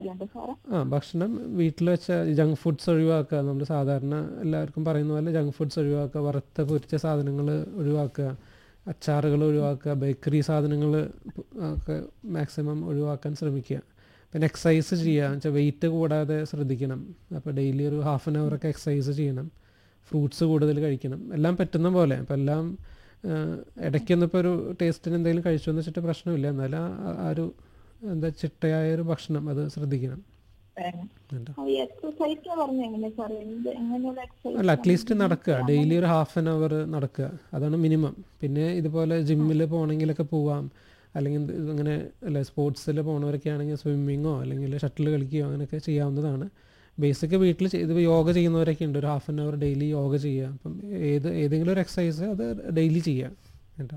അല്ലാണ്ട് സാറേ ആ ഭക്ഷണം വീട്ടിൽ വെച്ച ജങ്ക് ഫുഡ്സ് ഒഴിവാക്കുക നമ്മൾ സാധാരണ എല്ലാവർക്കും പറയുന്ന പോലെ ജങ്ക് ഫുഡ്സ് ഒഴിവാക്കുക വറുത്ത പൊരിച്ച സാധനങ്ങൾ ഒഴിവാക്കുക അച്ചാറുകൾ ഒഴിവാക്കുക ബേക്കറി സാധനങ്ങൾ ഒക്കെ മാക്സിമം ഒഴിവാക്കാൻ ശ്രമിക്കുക പിന്നെ എക്സസൈസ് ചെയ്യുക എന്ന് വെച്ചാൽ വെയിറ്റ് കൂടാതെ ശ്രദ്ധിക്കണം അപ്പോൾ ഡെയിലി ഒരു ഹാഫ് ആൻ അവറൊക്കെ എക്സസൈസ് ചെയ്യണം ഫ്രൂട്ട്സ് കൂടുതൽ കഴിക്കണം എല്ലാം പറ്റുന്ന പോലെ അപ്പോൾ എല്ലാം ഇടയ്ക്കൊന്നും ഇപ്പോൾ ഒരു ടേസ്റ്റിന് എന്തെങ്കിലും കഴിച്ചു എന്ന് വെച്ചിട്ട് പ്രശ്നമില്ല എന്നാലും ആ- ആ ഒരു എന്താ ചിട്ടയായ ഒരു ഭക്ഷണം അത് ശ്രദ്ധിക്കണം കേട്ടോ എക്സസൈസ് പറഞ്ഞു എങ്ങനെ സാറേ എന്ത് എങ്ങനെയുള്ള എക്സസൈസ് അല്ല അറ്റ്ലീസ്റ്റ് നടക്കുക ഡെയിലി ഒരു ഹാഫ് ആൻ അവർ നടക്കുക അതാണ് മിനിമം പിന്നെ ഇതുപോലെ ജിമ്മിൽ പോകണമെങ്കിലൊക്കെ പോവാം അല്ലെങ്കിൽ ഇത് ഇങ്ങനെ അല്ല സ്പോർട്സിൽ പോണവരൊക്കെ ആണെങ്കിൽ സ്വിമ്മിങ്ങോ അല്ലെങ്കിൽ ഷട്ടിൽ കളിക്കുകയോ അങ്ങനെയൊക്കെ ചെയ്യാവുന്നതാണ് ബേസിക് വീട്ടിൽ ഇത് യോഗ ചെയ്യുന്നവരൊക്കെ ഉണ്ട് ഒരു half an hour daily yoga ചെയ്യുക അപ്പം ഏത് ഏതെങ്കിലും ഒരു എക്സസൈസ് അത് ഡെയിലി ചെയ്യുക കേട്ടോ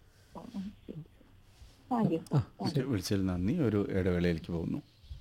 താങ്ക് യു ആ വിളിച്ചതിൽ നന്ദി ഒരു ഇടവേളയിലേക്ക് പോകുന്നു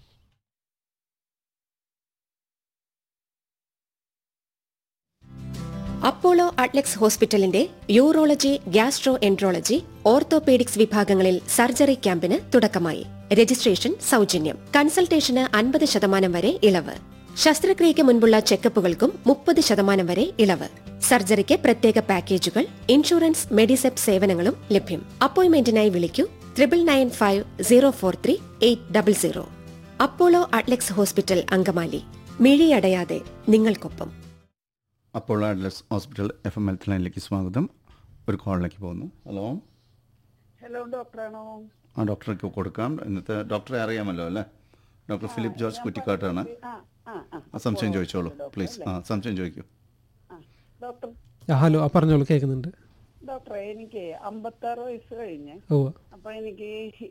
അപ്പോളോ അട്ലക്സ് ഹോസ്പിറ്റലിന്റെ യൂറോളജി ഗ്യാസ്ട്രോ എൻട്രോളജി ഓർത്തോപീഡിക്സ് വിഭാഗങ്ങളിൽ സർജറി ക്യാമ്പിന് തുടക്കമായി രജിസ്ട്രേഷൻ സൗജന്യം കൺസൾട്ടേഷന് അൻപത് ശതമാനം വരെ ഇളവ് ശസ്ത്രക്രിയയ്ക്ക് മുൻപുള്ള ചെക്കപ്പുകൾക്കും മുപ്പത് ശതമാനം വരെ ഇളവ് സർജറിക്ക് പ്രത്യേക പാക്കേജുകൾ ഇൻഷുറൻസ് മെഡിസെപ് സേവനങ്ങളും ലഭ്യം അപ്പോയിന്റ്മെന്റിനായി വിളിക്കൂ triple nine five zero four three eight double zero Apollo Adlux hospital Angamaly മിഴിയടയാതെ നിങ്ങൾക്കൊപ്പം Apollo Adlux hospital F M health ലൈനിലേക്ക് സ്വാഗതം ഒരു കോളിലേക്ക് പോകുന്നു ഹലോ ഹലോ ഡോക്ടറാണോ ആ ഡോക്ടർക്ക് കൊടുക്കാം ഇന്നത്തെ ഡോക്ടറെ അറിയാമല്ലോ അല്ലേ ഡോക്ടർ ഫിലിപ്പ് ജോർജ് കുറ്റിക്കാട്ടാണ് ആ ആ ആ ആ സംശയം ചോദിച്ചോളൂ പ്ലീസ് ആ സംശയം ചോദിക്കൂ ആ ഡോക്ടർ ആ ഹലോ ആ പറഞ്ഞോളൂ കേൾക്കുന്നുണ്ട് ഡോക്ടറെ എനിക്ക് അമ്പത്താറ് വയസ്സ് കഴിഞ്ഞ് ഓ അപ്പൊ എനിക്ക്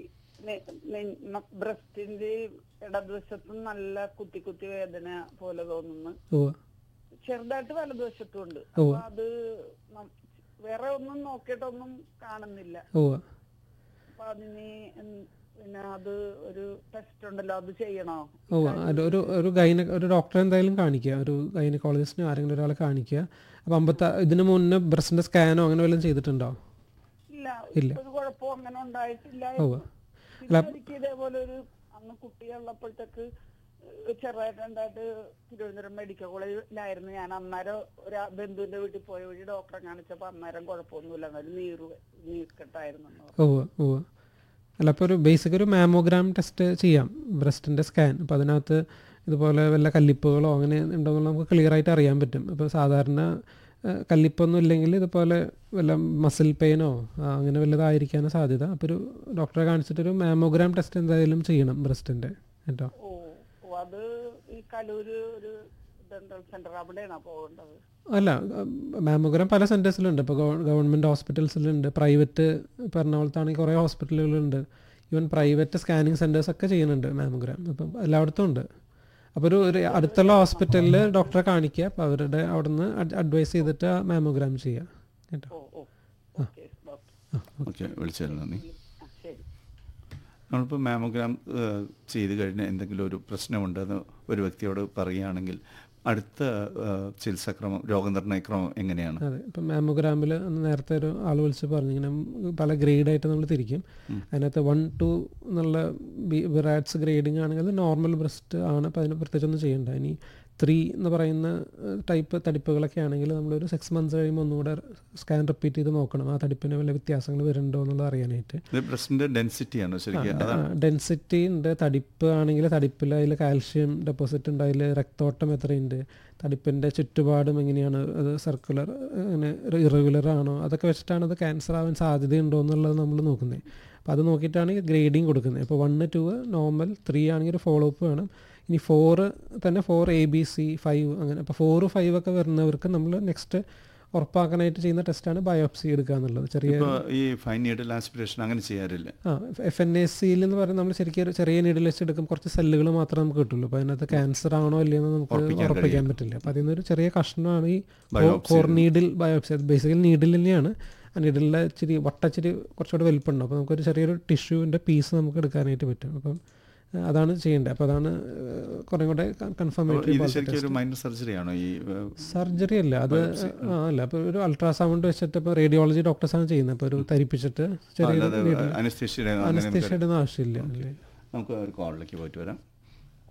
ബ്രസ്റ്റിന്റെ ഇടതുവശത്തും നല്ല കുത്തി കുത്തി വേദന പോലെ തോന്നുന്നു ഓ ചെറുതായിട്ട് വലതുവശത്തും ഉണ്ട് ഓ. അപ്പൊ അത് നം- വേറെ ഒന്നും നോക്കിയിട്ടൊന്നും കാണുന്നില്ല ഓ അപ്പൊ അതിന് എന്ത്- പിന്നെ അത് ഒരു ടെസ്റ്റ് ഉണ്ടല്ലോ അത് ചെയ്യണോ ഓ അത് ഒരു ഒരു ഗൈന ഒരു ഡോക്ടറെ എന്തായാലും കാണിക്കുക ഒരു ഗൈനക്കോളജിസ്റ്റിനോ ആരെങ്കിലും ഒരാളെ കാണിക്കുക അപ്പം അമ്പത്ത ഇതിന് മുന്നേ ബ്രസ്റ്റിന്റെ സ്കാനോ അങ്ങനെ വല്ലതും ചെയ്തിട്ടുണ്ടോ ഇല്ല ഇല്ല. ഒരു കുഴപ്പം അങ്ങനെ ഉണ്ടായിട്ടില്ല ഓ പിന്നെ എനിക്ക് ഇതേപോലെ ഒരു അന്ന് കുട്ടിയുള്ളപ്പോഴത്തേക്ക് ചെറുതായിട്ടുണ്ടായിട്ട് തിരുവനന്തപുരം മെഡിക്കൽ കോളേജിലായിരുന്നു ഞാൻ അന്നേരം ഒരു ബന്ധുവിന്റെ വീട്ടിൽ പോയ വഴി ഡോക്ടറെ കാണിച്ചപ്പോ അന്നേരം കുഴപ്പമൊന്നുമില്ല എന്നാലും നീറ് നീർക്കെട്ടായിരുന്നു എന്ന് പറഞ്ഞു. ഓ ഓ അല്ല അപ്പോൾ ഒരു ബേസിക് ഒരു മാമോഗ്രാം ടെസ്റ്റ് ചെയ്യാം ബ്രസ്റ്റിൻ്റെ സ്കാൻ അപ്പോൾ അതിനകത്ത് ഇതുപോലെ വല്ല കല്ലിപ്പുകളോ അങ്ങനെ ഉണ്ടോ എന്നുള്ളത് നമുക്ക് ക്ലിയർ ആയിട്ട് അറിയാൻ പറ്റും അപ്പോൾ സാധാരണ ആ, കല്ലിപ്പൊന്നും ഇല്ലെങ്കിൽ ഇതുപോലെ വല്ല മസിൽ പെയിനോ അങ്ങനെ വല്ലതായിരിക്കാനാണ് സാധ്യത അപ്പോൾ ഒരു ഡോക്ടറെ കാണിച്ചിട്ടൊരു മാമോഗ്രാം ടെസ്റ്റ് എന്തായാലും ചെയ്യണം ബ്രസ്റ്റിൻ്റെ കേട്ടോ ഓ ഓ അത് ഈ കലൂര് ഒരു ഡെന്റൽ സെന്റർ അവിടെയാണോ പോകേണ്ടത് അല്ല മാമോഗ്രാം പല സെൻറ്റേഴ്സിലുണ്ട് ഇപ്പോൾ ഗവൺമെൻറ് ഹോസ്പിറ്റൽസിലുണ്ട് പ്രൈവറ്റ് ഇപ്പോൾ എറണാകുളത്താണെങ്കിൽ കുറേ ഹോസ്പിറ്റലുകളുണ്ട് ഈവൻ പ്രൈവറ്റ് സ്കാനിങ് സെൻറ്റേഴ്സ് ഒക്കെ ചെയ്യുന്നുണ്ട് മാമോഗ്രാം അപ്പം എല്ലായിടത്തും ഉണ്ട് അപ്പോൾ ഒരു ഒരു അടുത്തുള്ള ഹോസ്പിറ്റലിൽ ഡോക്ടറെ കാണിക്കുക അപ്പോൾ അവരുടെ അവിടുന്ന് അഡ്വൈസ് ചെയ്തിട്ട് മാമോഗ്രാം ചെയ്യുക കേട്ടോ ഓ ഓ ഓക്കെ ഡോക്ടർ ഓക്കെ വിളിച്ചതിൽ നന്ദി ആ ശരി നമ്മളിപ്പോൾ മാമോഗ്രാം ഏഹ്, ചെയ്ത് കഴിഞ്ഞ് എന്തെങ്കിലും ഒരു പ്രശ്നമുണ്ടെന്ന് ഒരു വ്യക്തിയോട് പറയുകയാണെങ്കിൽ അടുത്ത ഏഹ്, ചികിത്സാക്രമം രോഗനിർണയക്രമം എങ്ങനെയാണ് അതെ ഇപ്പം മാമോഗ്രാമിൽ നേരത്തെ ഒരു ആൾ വിളിച്ച് പറഞ്ഞു ഇങ്ങനെ പല ഗ്രേഡായിട്ട് നമ്മൾ തിരിക്കും അതിനകത്ത് വൺ ടു എന്നുള്ള വിറാറ്റ്സ് ഗ്രേഡിംഗ് ആണെങ്കിൽ അത് നോർമൽ ബ്രസ്റ്റ് ആണ് അപ്പോൾ അതിന് പ്രത്യേകിച്ചൊന്നും ചെയ്യണ്ട ഇനി ത്രീ എന്ന് പറയുന്ന ടൈപ്പ് തടിപ്പുകളൊക്കെ ആണെങ്കിൽ നമ്മളൊരു സിക്സ് മന്ത്സ് കഴിയുമ്പോൾ ഒന്നുകൂടെ സ്കാൻ റിപ്പീറ്റ് ചെയ്ത് നോക്കണം ആ തടിപ്പിന് വല്ല വ്യത്യാസങ്ങൾ വരുന്നുണ്ടോ എന്നുള്ളത് അറിയാനായിട്ട് ഇത് ബ്രസ്റ്റിന്റെ ഡെൻസിറ്റിയാണോ ശരിക്കും അതാണ് ഡെൻസിറ്റി ഉണ്ട് തടിപ്പ് ആണെങ്കിൽ തടിപ്പിൽ അതിൽ കാൽഷ്യം ഡെപ്പോസിറ്റ് ഉണ്ട് അതിൽ രക്തോട്ടം എത്രയുണ്ട് തടിപ്പിൻ്റെ ചുറ്റുപാടും എങ്ങനെയാണ് അത് സർക്കുലർ അങ്ങനെ ഇറഗുലർ ആണോ അതൊക്കെ വെച്ചിട്ടാണ് അത് ക്യാൻസർ ആവാൻ സാധ്യതയുണ്ടോ എന്നുള്ളത് നമ്മൾ നോക്കുന്നത് അപ്പോൾ അത് നോക്കിയിട്ടാണ് ഗ്രേഡിങ് കൊടുക്കുന്നത് ഇപ്പോൾ വണ്ണ് ടു നോർമൽ ത്രീ ആണെങ്കിൽ ഒരു ഫോളോ അപ്പ് വേണം ഇനി ഫോറ് തന്നെ four A B C five അങ്ങനെ അപ്പോൾ ഫോറ് ഫൈവ് ഒക്കെ വരുന്നവർക്ക് നമ്മൾ നെക്സ്റ്റ് ഉറപ്പാക്കാനായിട്ട് ചെയ്യുന്ന ടെസ്റ്റാണ് ബയോപ്സി എടുക്കുക എന്നുള്ളത് ചെറിയ ഇപ്പോൾ ഈ ഫൈൻ നീഡിൽ ആസ്പിറേഷൻ അങ്ങനെ ചെയ്യാറില്ല ആ എഫ് എൻ എസ് സിയിൽ എന്ന് പറയുന്നത് നമ്മൾ ശരിക്കും ഒരു ചെറിയ നീഡിൽ വെച്ച് എടുക്കും കുറച്ച് സെല്ലുകൾ മാത്രമേ നമുക്ക് കിട്ടുള്ളൂ അപ്പോൾ അതിനകത്ത് ക്യാൻസർ ആണോ അല്ലയെന്ന് നമുക്ക് ഉറപ്പിക്കാൻ ഉറപ്പിക്കാൻ പറ്റില്ല അപ്പോൾ അതിൽ നിന്നൊരു ചെറിയ കഷ്ണമാണ് ഈ Biopsy കോർ നീഡിൽ ബയോപ്സി അത് ബേസിക്കലി നീഡിൽ തന്നെയാണ് ആ നീഡിലെ ഇച്ചിരി വട്ടച്ചിരി കുറച്ചുകൂടെ വലിപ്പമുണ്ട് അപ്പോൾ നമുക്കൊരു ചെറിയൊരു ടിഷ്യൂവിൻ്റെ പീസ് നമുക്ക് എടുക്കാനായിട്ട് പറ്റും അപ്പം ആ, അതാണ് ചെയ്യേണ്ടത് അപ്പോൾ അതാണ് കുറേ കൂടെ അപ്പോൾ കൺഫർമേറ്ററി ഇത് ശരിക്കും ഒരു മൈനർ സർജറി ആണോ ഈ ഏഹ്, സർജറി അല്ല അത് ആ അല്ല അപ്പോൾ ഒരു അൾട്രാസൗണ്ട് വെച്ചിട്ട് ഇപ്പോൾ റേഡിയോളജി ഡോക്ടേഴ്സാണ് ചെയ്യുന്നത് അപ്പോൾ ഒരു തരിപ്പിച്ചിട്ട് ചെറിയൊരു അല്ലാതെ അനസ്തേഷ്യയുടെ അങ്ങനെ നമുക്ക് അനസ്തേഷ്യയുടെ ഒന്നും ആവശ്യമില്ല അല്ലേ നമുക്ക് ഒരു കോളിലേക്ക് പോയിട്ട് വരാം